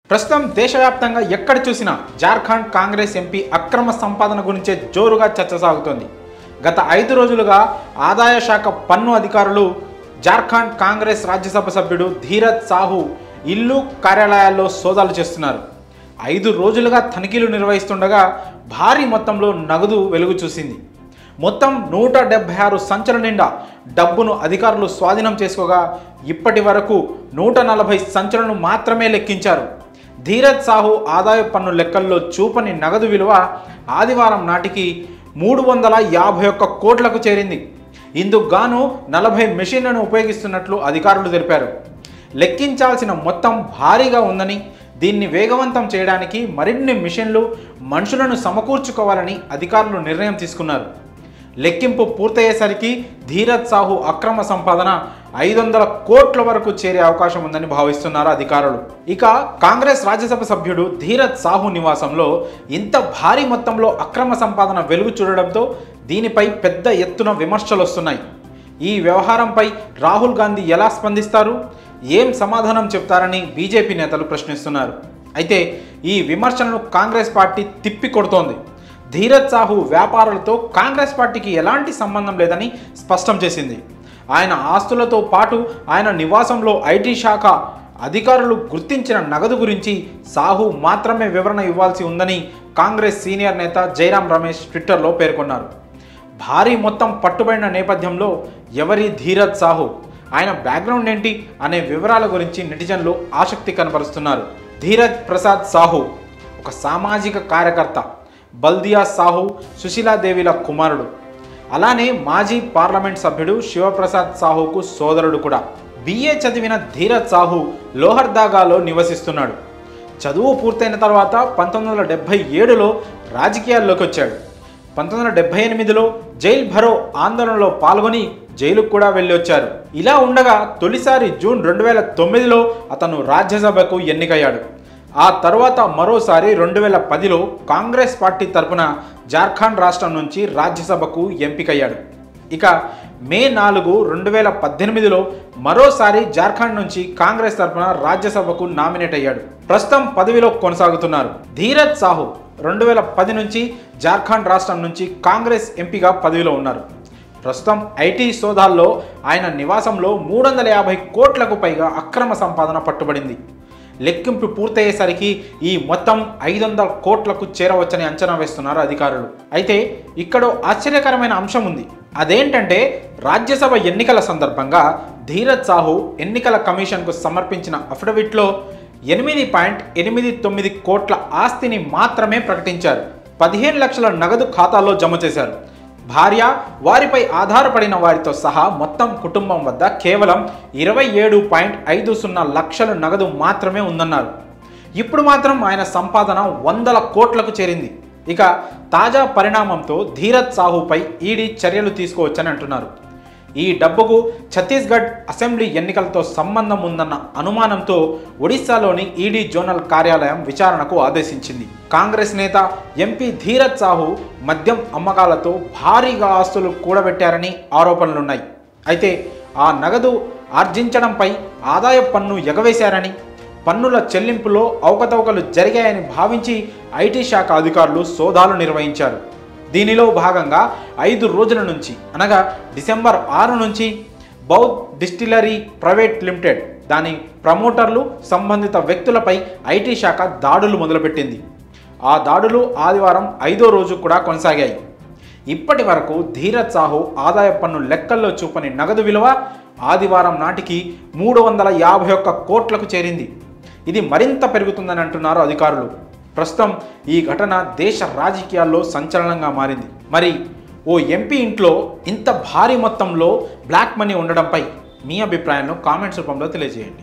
ప్రస్తుతం దేశవ్యాప్తంగా ఎక్కడ చూసినా జార్ఖండ్ కాంగ్రెస్ ఎంపీ అక్రమ సంపాదన గురించే జోరుగా చర్చ సాగుతోంది గత ఐదు రోజులుగా ఆదాయ శాఖ పన్ను అధికారులు జార్ఖండ్ కాంగ్రెస్ రాజ్యసభ సభ్యుడు ధీరజ్ సాహు ఇల్లు కార్యాలయాల్లో సోదాలు చేస్తున్నారు ఐదు రోజులుగా తనిఖీలు నిర్వహిస్తుండగా భారీ మొత్తంలో నగదు వెలుగు చూసింది మొత్తం నూట డెబ్బై ఆరు సంచుల నిండా డబ్బును అధికారులు స్వాధీనం చేసుకోగా ఇప్పటి వరకు నూట నలభై సంచులను మాత్రమే లెక్కించారు ధీరజ్ సాహు ఆదాయ పన్ను లెక్కల్లో చూపని నగదు విలువ ఆదివారం నాటికి మూడు వందల యాభై ఒక్క కోట్లకు చేరింది ఇందుకు గాను నలభై మెషిన్లను ఉపయోగిస్తున్నట్లు అధికారులు తెలిపారు లెక్కించాల్సిన మొత్తం భారీగా ఉందని దీన్ని వేగవంతం చేయడానికి మరిన్ని మిషన్లు మనుషులను సమకూర్చుకోవాలని అధికారులు నిర్ణయం తీసుకున్నారు లెక్కింపు పూర్తయ్యేసరికి ధీరజ్ సాహు అక్రమ సంపాదన ఐదు వందల కోట్ల వరకు చేరే అవకాశం ఉందని భావిస్తున్నారు అధికారులు ఇక కాంగ్రెస్ రాజ్యసభ సభ్యుడు ధీరజ్ సాహు నివాసంలో ఇంత భారీ మొత్తంలో అక్రమ సంపాదన వెలుగు చూడడంతో దీనిపై పెద్ద ఎత్తున విమర్శలు వస్తున్నాయి ఈ వ్యవహారంపై రాహుల్ గాంధీ ఎలా స్పందిస్తారు ఏం సమాధానం చెప్తారని బీజేపీ నేతలు ప్రశ్నిస్తున్నారు అయితే ఈ విమర్శలను కాంగ్రెస్ పార్టీ తిప్పికొడుతోంది ధీరజ్ సాహు వ్యాపారులతో కాంగ్రెస్ పార్టీకి ఎలాంటి సంబంధం లేదని స్పష్టం చేసింది ఆయన ఆస్తులతో పాటు ఆయన నివాసంలో ఐటీ శాఖ అధికారులు గుర్తించిన నగదు గురించి సాహు మాత్రమే వివరణ ఇవ్వాల్సి ఉందని కాంగ్రెస్ సీనియర్ నేత జైరాం రమేష్ ట్విట్టర్లో పేర్కొన్నారు భారీ మొత్తం పట్టుబడిన నేపథ్యంలో ఎవరి ధీరజ్ సాహు ఆయన బ్యాక్గ్రౌండ్ ఏంటి అనే వివరాల గురించి నెటిజన్లు ఆసక్తి కనబరుస్తున్నారు ధీరజ్ ప్రసాద్ సాహు ఒక సామాజిక కార్యకర్త బల్దియా సాహు సుశీలాదేవిల కుమారుడు అలానే మాజీ పార్లమెంట్ సభ్యుడు శివప్రసాద్ సాహుకు సోదరుడు కూడా బిఏ చదివిన ధీరజ్ సాహు లోహర్దాగాలో నివసిస్తున్నాడు చదువు పూర్తయిన తర్వాత పంతొమ్మిది వందల డెబ్భై ఏడులో రాజకీయాల్లోకి వచ్చాడు పంతొమ్మిది వందల డెబ్బై ఎనిమిదిలో జైల్ భరో ఆందోళనలో పాల్గొని జైలుకు కూడా వెళ్ళి వచ్చారు ఇలా ఉండగా తొలిసారి జూన్ రెండు వేల తొమ్మిదిలో అతను రాజ్యసభకు ఎన్నికయ్యాడు ఆ తర్వాత మరోసారి రెండు వేల పదిలో కాంగ్రెస్ పార్టీ తరపున జార్ఖండ్ రాష్ట్రం నుంచి రాజ్యసభకు ఎంపికయ్యాడు ఇక మే నాలుగు రెండు వేల పద్దెనిమిదిలో మరోసారి జార్ఖండ్ నుంచి కాంగ్రెస్ తరపున రాజ్యసభకు నామినేట్ అయ్యాడు ప్రస్తుతం పదవిలో కొనసాగుతున్నారు ధీరజ్ సాహు రెండు వేల పది నుంచి జార్ఖండ్ రాష్ట్రం నుంచి కాంగ్రెస్ ఎంపీగా పదవిలో ఉన్నారు ప్రస్తుతం ఐటీ సోదాల్లో ఆయన నివాసంలో మూడు వందల యాభై కోట్లకు పైగా అక్రమ సంపాదన పట్టుబడింది లెక్కింపు పూర్తయ్యేసరికి ఈ మొత్తం ఐదు వందల కోట్లకు చేరవచ్చని అంచనా వేస్తున్నారు అధికారులు అయితే ఇక్కడ ఆశ్చర్యకరమైన అంశం ఉంది అదేంటంటే రాజ్యసభ ఎన్నికల సందర్భంగా ధీరజ్ సాహు ఎన్నికల కమిషన్కు సమర్పించిన అఫిడవిట్లో ఎనిమిది పాయింట్ ఎనిమిది తొమ్మిది కోట్ల ఆస్తిని మాత్రమే ప్రకటించారు పదిహేను లక్షల నగదు ఖాతాలో జమ చేశారు భార్య వారిపై ఆధారపడిన వారితో సహా మొత్తం కుటుంబం వద్ద కేవలం ఇరవై ఏడు పాయింట్ ఐదు సున్నా లక్షల నగదు మాత్రమే ఉందన్నారు ఇప్పుడు మాత్రం ఆయన సంపాదన వందల కోట్లకు చేరింది ఇక తాజా పరిణామంతో ధీరజ్ సాహుపై ఈడీ చర్యలు తీసుకోవచ్చని అంటున్నారు ఈ డబ్బుకు ఛత్తీస్గఢ్ అసెంబ్లీ ఎన్నికలతో సంబంధం ఉందన్న అనుమానంతో ఒడిశాలోని ఈడీ జోనల్ కార్యాలయం విచారణకు ఆదేశించింది కాంగ్రెస్ నేత ఎంపీ ధీరజ్ సాహు మద్యం అమ్మకాలతో భారీగా ఆస్తులు కూడబెట్టారని ఆరోపణలున్నాయి అయితే ఆ నగదు ఆర్జించడంపై ఆదాయ పన్ను ఎగవేశారని పన్నుల చెల్లింపులో అవకతవకలు జరిగాయని భావించి ఐటీ శాఖ అధికారులు సోదాలు నిర్వహించారు దీనిలో భాగంగా ఐదు రోజుల నుంచి అనగా డిసెంబర్ ఆరు నుంచి బౌద్ధ్ డిస్టిలరీ ప్రైవేట్ లిమిటెడ్ దాని ప్రమోటర్లు సంబంధిత వ్యక్తులపై ఐటీ శాఖ దాడులు మొదలుపెట్టింది ఆ దాడులు ఆదివారం ఐదో రోజు కూడా కొనసాగాయి ఇప్పటి వరకు ధీరజ్ సాహు ఆదాయ పన్ను లెక్కల్లో చూపని నగదు విలువ ఆదివారం నాటికి మూడు వందల యాభై ఒక్క కోట్లకు చేరింది ఇది మరింత పెరుగుతుందని అంటున్నారు అధికారులు ప్రస్తుతం ఈ ఘటన దేశ రాజకీయాల్లో సంచలనంగా మారింది మరి ఓ ఎంపీ ఇంట్లో ఇంత భారీ మొత్తంలో బ్లాక్ మనీ ఉండడంపై మీ అభిప్రాయాలను కామెంట్స్ రూపంలో తెలియజేయండి